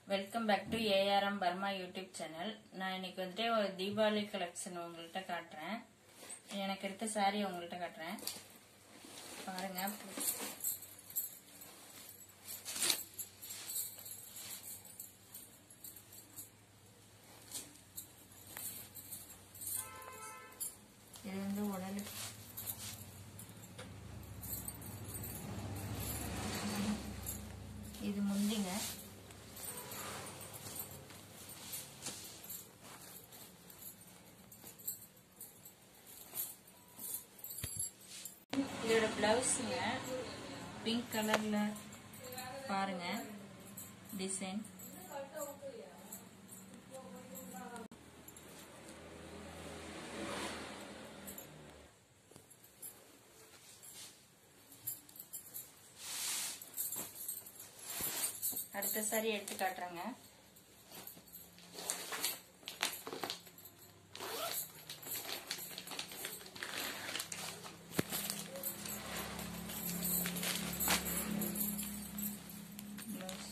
Welcome back to ARM Burma YouTube channel நான் இன்னைக்கு வந்துட்டு ஒரு தீபாவளி கலெக்ஷன் உங்கள்கிட்ட காட்டுறேன் எனக்கு எடுத்த saree உங்கள்கிட்ட காட்டுறேன் பாருங்க இது வந்து உடல் இது முந்திங்க இதோட பிளவுஸுங்க பிங்க் கலர்ல பாருங்க டிசைன் அடுத்த சாரி எடுத்து காட்டுறேங்க Blouse.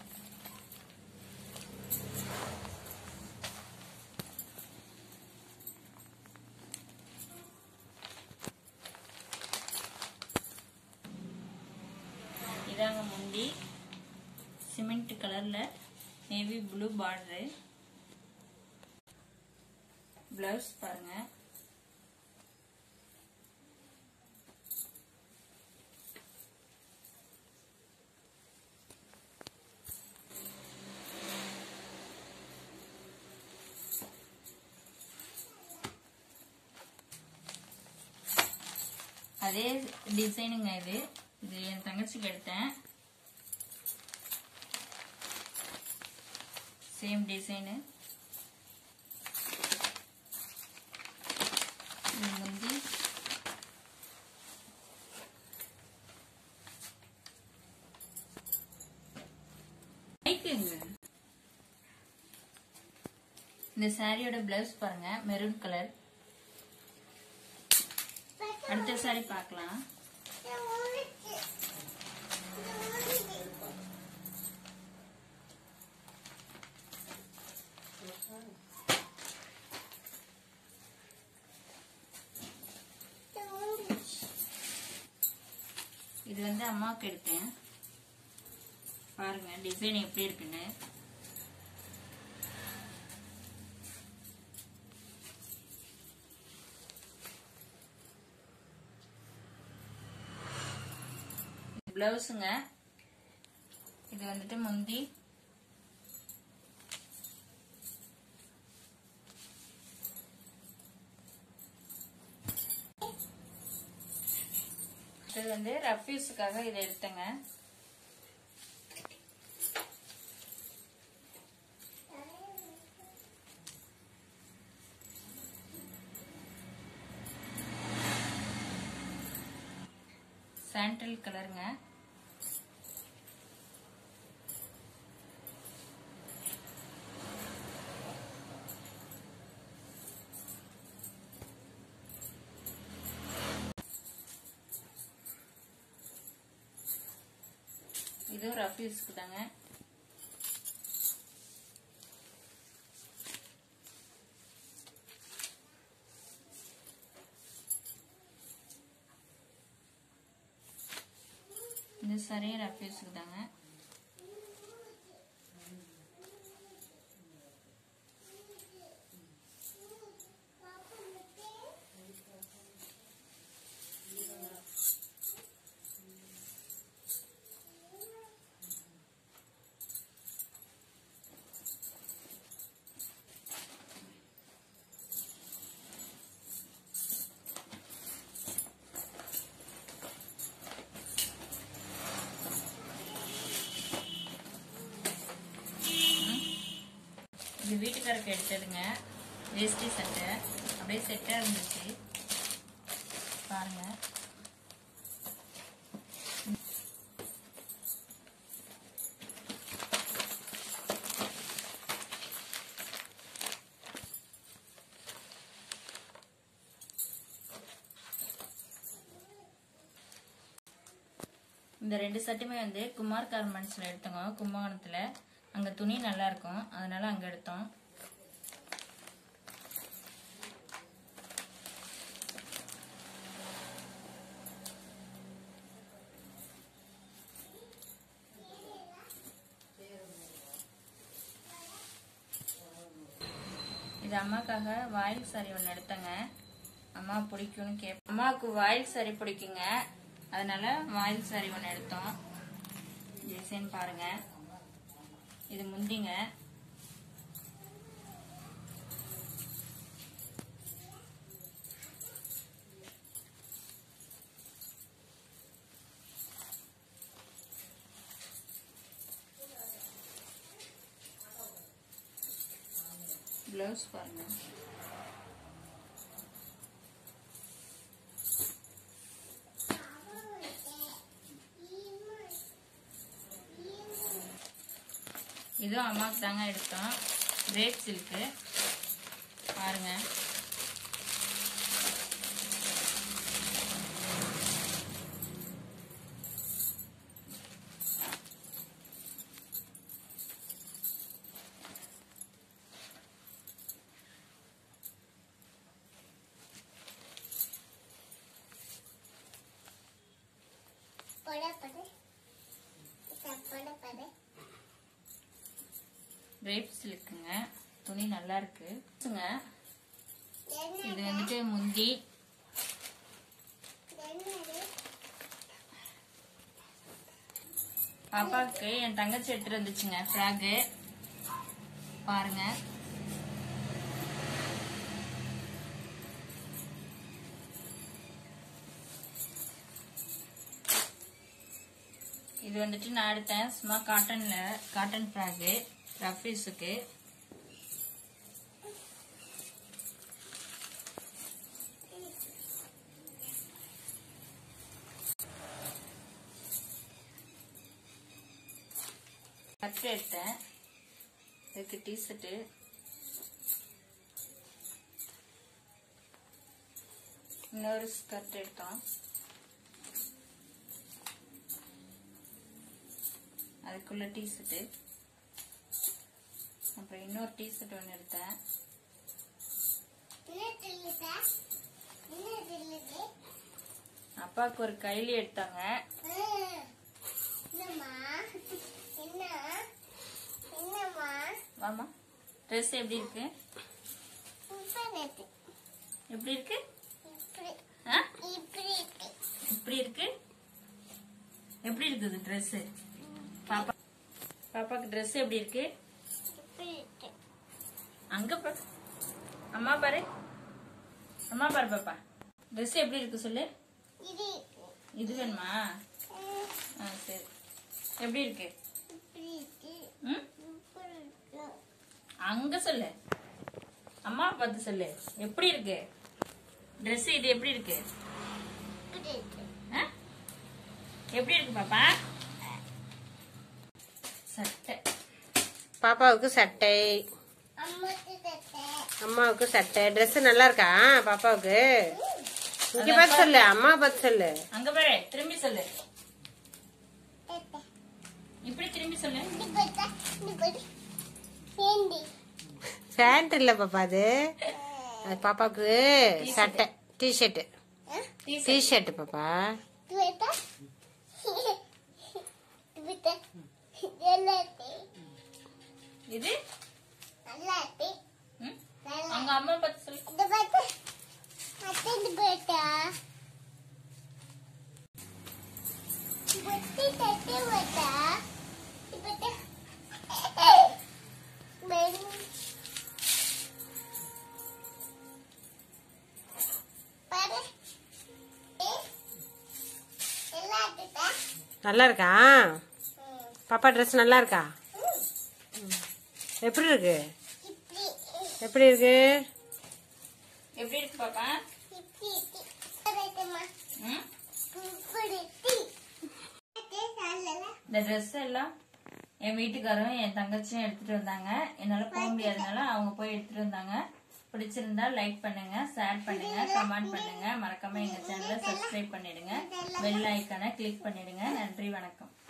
இதாங்க முந்தி சிமெண்ட் கலர்ல நேவி ப்ளூ பார்டரு பிளவுஸ் பாருங்க அதே டிசைனுங்க இது இது என் தங்கச்சிக்கு எடுத்தேன் சேம் டிசைனு இது வந்து மைக்குங்க. இந்த சாரியோட பிளவுஸ் பாருங்க மெரூன் கலர் அடுத்த சாரி பார்க்கலாம் இது வந்து அம்மாவுக்கு எடுத்தேன் பாருங்க டிசைன் எப்படி இருக்குன்னு பிளவுஸுங்க இது வந்துட்டு முந்தி இது வந்து ரஃப்யூஸுக்காக இதை எடுத்தேங்க சாண்டல் கலருங்க இதுவும் ரஃப் யூஸ்க்கு தாங்க இந்த சரியும் ரஃப் யூஸ்க்கு தாங்க இது வீட்டுக்காரருக்கு எடுத்ததுங்க வேஷ்டி சட்டை அப்படியே செட்டாக இருந்துச்சு பாருங்க இந்த ரெண்டு சட்டுமே வந்து குமார் கார்மெண்ட்ஸ்ல எடுத்தோங்க கும்பகோணத்துல அங்க துணி நல்லா இருக்கும் அதனால அங்க எடுத்தோம் இது அம்மாக்காக வாயில் சாரி ஒன்று எடுத்தேங்க அம்மா பிடிக்கும்னு கேப் அம்மாவுக்கு வாயில் சாரி பிடிக்குங்க அதனால வாயில் சாரி ஒன்று எடுத்தோம் டிசைன் பாருங்க இது முந்திங்க ப்ளவுஸ் பாருங்க இதுவும் அம்மாவுக்கு தாங்க எடுத்தோம் ரேட் சில்க்கு பாருங்க ரேட் சில்க்குங்க துணி நல்லா இருக்கு ங்க. இது வந்துட்டு முந்தி பாப்பாவுக்கு என் தங்கச்சி எடுத்துட்டு வந்துச்சுங்க ஃப்ராகு பாருங்க இது வந்துட்டு நான் எடுத்தேன் சும்மா காட்டன்ல காட்டன் ஃப்ராகு ரஃபீஸுக்கு கட் எடுத்தேன் இதுக்கு டிஷர்ட்டு இன்னொரு ஸ்கர்ட் எடுத்தோம் அதுக்குள்ள டிஷர்ட்டு அப்புறம் இன்னொரு டிஷர்ட் ஒன்று எடுத்தேன் அப்பாவுக்கு ஒரு கைலி எடுத்தாங்க வாமா ட்ரெஸ் எப்படி இருக்கு எப்படி இருக்கு ஆ? இப்படி இருக்கு எப்படி இருக்குது ட்ரெஸ் பாப்பா பாப்பாக்கு ட்ரெஸ் எப்படி இருக்கு அங்க பாரு அம்மா பாரு அம்மா பாரு பாப்பா ட்ரெஸ் எப்படி இருக்கு சொல்லு இது வேணுமா ஆ சரி எப்படி இருக்கு ம் அங்க சொல்லு அம்மா பார்த்து சொல்லு எப்படி இருக்கு ட்ரெஸ் இது எப்படி இருக்கு ஆ? எப்படி இருக்கு பாப்பா சட்டை பாப்பாவுக்கு சட்டை அம்மாவுக்கு சட்டை Dress நல்லா இருக்கா பாப்பாவுக்கு இங்க பார்த்து சொல்லு அம்மா பார்த்து சொல்லு அங்க பாரு திரும்பி சொல்லு இப்படி திரும்பி சொல்லு பேண்ட் இல்ல பாப்பா அது அது பாப்பாவுக்கு சட்டை டிஷர்ட் டிஷர்ட் பாப்பா இது ம்? அங்க அம்மா பார்த்து சொல்லு நல்லா இருக்கா பாப்பா Dress நல்லா இருக்கா ம். எப்படி இருக்கு எப்படி இருக்கு எப்படி இருக்கு பாப்பா ம்? இந்த ட்ரெஸ் எல்லாம் என் வீட்டுக்காரரும் என் தங்கச்சியும் எடுத்துட்டு வந்தாங்க என்னால போக முடியாதனால அவங்க போய் எடுத்துட்டு வந்தாங்க பிடிச்சிருந்தா லைக் பண்ணுங்க ஷேர் பண்ணுங்க கமெண்ட் பண்ணுங்க மறக்காம எங்க சேனலை சப்ஸ்கிரைப் பண்ணிடுங்க பெல் ஐக்கானை கிளிக் பண்ணிடுங்க நன்றி வணக்கம்